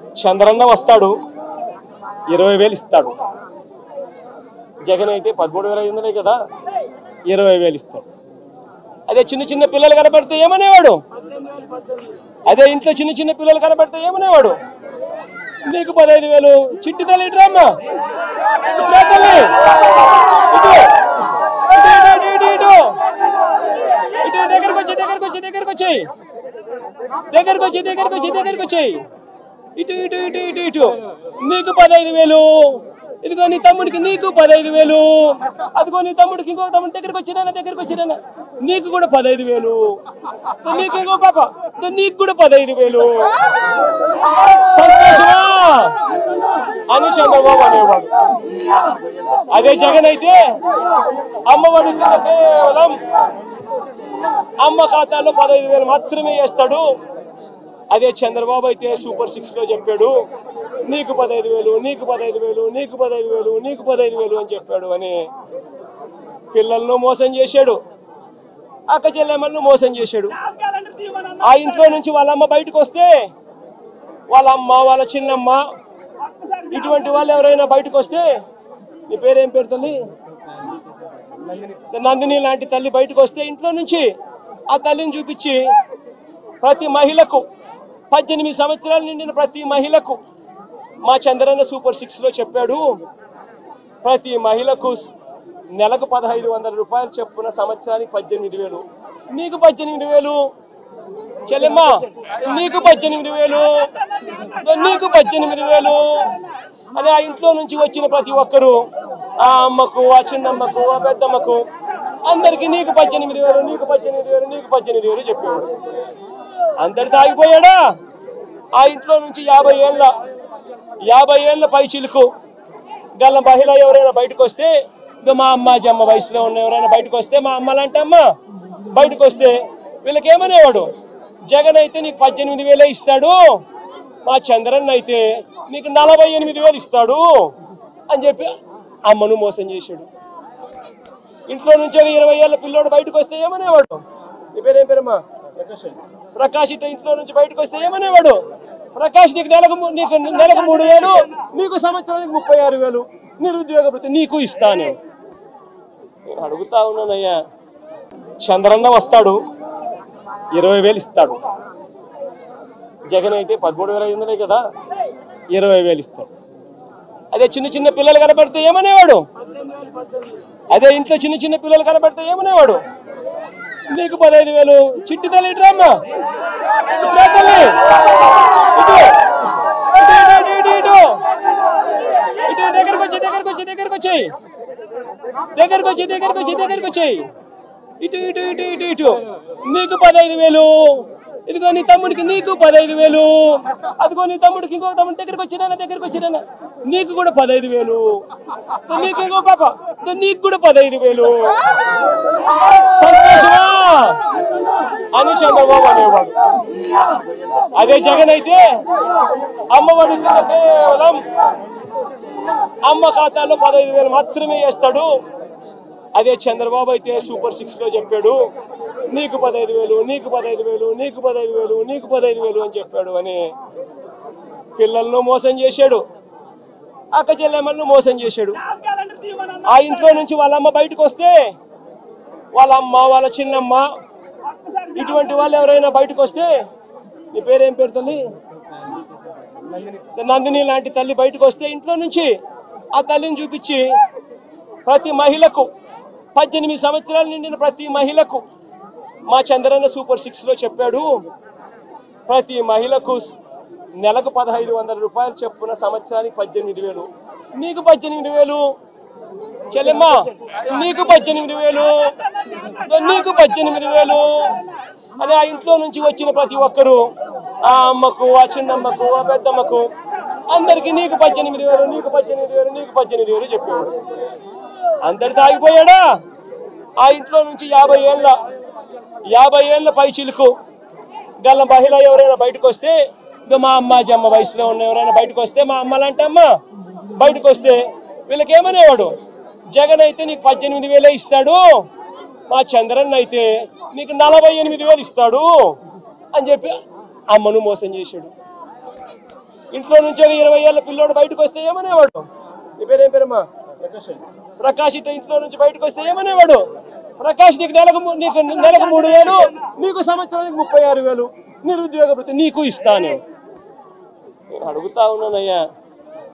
చంద్రన్న వస్తాడు ఇరవై వేలు ఇస్తాడు జగన్ అయితే పదమూడు వేల ఐదు వందలే కదా ఇరవై వేలు ఇస్తాడు అదే చిన్న చిన్న పిల్లలు కనబడితే ఏమనేవాడు అదే ఇంట్లో చిన్న చిన్న పిల్లలు కనబడితే ఏమనేవాడు నీకు పదహైదు వేలు చిట్టి తల్లి ఇటురామ్మా ఇటురా తల్లి ఇటు ఇటు ఇటు ఇటు ఇటు ఇటు దగ్గరకు వచ్చి దగ్గరకు వచ్చి దగ్గరకు వచ్చేయి దగ్గరకు వచ్చి దగ్గరకు వచ్చి దగ్గరకు వచ్చేయి ఇటు ఇటు ఇటు ఇటు ఇటు నీకు పదహైదు వేలు ఇదిగో నీ తమ్ముడికి నీకు పదహైదు వేలు అదిగో నీ తమ్ముడికి ఇంకో తమ్ముడి దగ్గరికి వచ్చిరానా దగ్గరికి వచ్చిరానా నీకు కూడా పదహైదు వేలు దో నీకు ఇంకో పాప దో నీకు కూడా పదహైదు వేలు సంతోషమా అని చంద్రబాబు అనేవాడు అదే జగన్ అయితే అమ్మఒడి కింద కేవలం అమ్మ ఖాతాలో పదహైదు వేలు మాత్రమే వేస్తాడు అదే చంద్రబాబు అయితే సూపర్ సిక్స్ లో చెప్పాడు నీకు పదహైదు వేలు నీకు పదహైదు వేలు నీకు పదహైదు వేలు నీకు పదహైదు వేలు అని చెప్పాడు అని పిల్లలను మోసం చేశాడు అక్క చెల్లెమ్మలను మోసం చేశాడు ఆ ఇంట్లో నుంచి వాళ్ళ అమ్మ బయటకు వస్తే వాళ్ళ అమ్మ వాళ్ళ చిన్నమ్మ ఇటువంటి వాళ్ళు ఎవరైనా బయటకు వస్తే నీ పేరేం పేరు తల్లి నందిని లాంటి తల్లి బయటకు వస్తే ఇంట్లో నుంచి ఆ తల్లిని చూపించి ప్రతి మహిళకు పద్దెనిమిది సంవత్సరాలు నిండిన ప్రతి మహిళకు మా చంద్రన్న సూపర్ సిక్స్ లో చెప్పాడు ప్రతి మహిళకు నెలకు పదహైదు వందల రూపాయలు చెప్పున సంవత్సరానికి పద్దెనిమిది వేలు నీకు పద్దెనిమిది వేలు చెల్లెమ్మ నీకు పద్దెనిమిది వేలు దో నీకు పద్దెనిమిది వేలు అని ఆ ఇంట్లో నుంచి వచ్చిన ప్రతి ఒక్కరు ఆ అమ్మకు ఆ చిన్నమ్మకు ఆ పెద్దమ్మకు అందరికి నీకు పద్దెనిమిది వేలు నీకు పద్దెనిమిది వేలు నీకు పద్దెనిమిది వేలు చెప్పాడు అందరితో ఆగిపోయాడా ఆ ఇంట్లో నుంచి యాభై ఏళ్ళ యాభై ఏళ్ళ పై చిలుకు గల్ల మహిళ ఎవరైనా బయటకు వస్తే ఇదో మా అమ్మ జమ్మ వయసులో ఉన్న ఎవరైనా బయటకు వస్తే మా అమ్మలంటే అమ్మ బయటకు వస్తే వీళ్ళకి ఏమనేవాడు జగన్ అయితే నీకు పద్దెనిమిది వేలే ఇస్తాడు మా చంద్రన్ అయితే నీకు నలభై ఎనిమిది వేలు ఇస్తాడు అని చెప్పి అమ్మను మోసం చేశాడు ఇంట్లో నుంచి ఒక ఇరవై ఏళ్ళ పిల్లోడు బయటకు వస్తే ఏమనేవాడు నీ పేరేం పేరమ్మా ప్రకాష్ ఇట్లా ఇంట్లో నుంచి బయటకు వస్తే ఏమనేవాడు ప్రకాష్ నీకు నెలకు మూ- నీకు నెలకు మూడు వేలు నీకు సంవత్సరానికి ముప్పై ఆరు వేలు నిరుద్యోగ భృతి నీకు ఇస్తాను నేను అడుగుతా ఉన్నానయ్యా చంద్రన్న వస్తాడు ఇరవై వేలు ఇస్తాడు జగన్ అయితే పదమూడు వేల ఐదు వందలే కదా ఇరవై వేలు ఇస్తాడు అదే చిన్న చిన్న పిల్లలు కనబడితే ఏమనేవాడు అదే ఇంట్లో చిన్న చిన్న పిల్లలు కనబడితే ఏమనేవాడు నీకు పదహైదు వేలు చిట్టి తల్లి ఇటురామ్మా ఇటురా తల్లి ఇటు ఇటు ఇటు ఇటు ఇటు ఇటు దగ్గరకు వచ్చి దగ్గరకు వచ్చి దగ్గరకు వచ్చేయి దగ్గరకు వచ్చి దగ్గరకు వచ్చి దగ్గరకు వచ్చేయి ఇటు ఇటు ఇటు ఇటు ఇటు నీకు పదహైదు వేలు ఇదిగో నీ తమ్ముడికి నీకు పదహైదు వేలు అదిగో నీ తమ్ముడికి ఇంకో తమ్ముడి దగ్గరికి వచ్చిరానా దగ్గరికి వచ్చిరానా నీకు కూడా పదహైదు వేలు దో నీకు ఇంకో పాప దో నీకు కూడా పదహైదు వేలు సంతోషమా అని చంద్రబాబు అనేవాడు అదే జగన్ అయితే అమ్మఒడి కింద కేవలం అమ్మ ఖాతాలో పదహైదు వేలు మాత్రమే వేస్తాడు అదే చంద్రబాబు అయితే సూపర్ సిక్స్ లో చెప్పాడు నీకు పదహైదు వేలు నీకు పదహైదు వేలు నీకు పదహైదు వేలు నీకు పదహైదు వేలు అని చెప్పాడు అని పిల్లలను మోసం చేశాడు అక్క చెల్లెమ్మలను మోసం చేశాడు ఆ ఇంట్లో నుంచి వాళ్ళ అమ్మ బయటకు వస్తే వాళ్ళ అమ్మ వాళ్ళ చిన్నమ్మ ఇటువంటి వాళ్ళు ఎవరైనా బయటకు వస్తే నీ పేరేం పేరు తల్లి నందిని లాంటి తల్లి బయటకు వస్తే ఇంట్లో నుంచి ఆ తల్లిని చూపించి ప్రతి మహిళకు పద్దెనిమిది సంవత్సరాలు నిండిన ప్రతి మహిళకు మా చంద్రన్న సూపర్ సిక్స్ లో చెప్పాడు ప్రతి మహిళకు నెలకు పదహైదు వందల రూపాయలు చెప్పున సంవత్సరానికి పద్దెనిమిది వేలు నీకు పద్దెనిమిది వేలు చెల్లెమ్మ నీకు పద్దెనిమిది వేలు దో నీకు పద్దెనిమిది వేలు అని ఆ ఇంట్లో నుంచి వచ్చిన ప్రతి ఒక్కరు ఆ అమ్మకు ఆ చిన్నమ్మకు ఆ పెద్దమ్మకు అందరికి నీకు పద్దెనిమిది వేలు నీకు పద్దెనిమిది వేలు నీకు పద్దెనిమిది వేలు చెప్పేవాడు అందరితో ఆగిపోయాడా ఆ ఇంట్లో నుంచి యాభై ఏళ్ళ యాభై ఏళ్ళ పై చిలుకు గల్ల మహిళ ఎవరైనా బయటకు వస్తే ఇదో మా అమ్మ జమ్మ వయసులో ఉన్న ఎవరైనా బయటకు వస్తే మా అమ్మలంటే అమ్మ బయటకు వస్తే వీళ్ళకి ఏమనేవాడు జగన్ అయితే నీకు పద్దెనిమిది వేలే ఇస్తాడు మా చంద్రన్ అయితే నీకు నలభై ఎనిమిది వేలు ఇస్తాడు అని చెప్పి అమ్మను మోసం చేశాడు ఇంట్లో నుంచి ఒక ఇరవై ఏళ్ళ పిల్లోడు బయటకు వస్తే ఏమనేవాడు నీ పేరేం పేరమ్మా ప్రకాష్ ఇట్లా ఇంట్లో నుంచి బయటకు వస్తే ఏమనేవాడు ప్రకాష్ నీకు నెలకు మూ- నీకు నెలకు మూడు వేలు నీకు సంవత్సరానికి ముప్పై ఆరు వేలు నిరుద్యోగ భృతి నీకు ఇస్తాను నేను అడుగుతా ఉన్నానయ్యా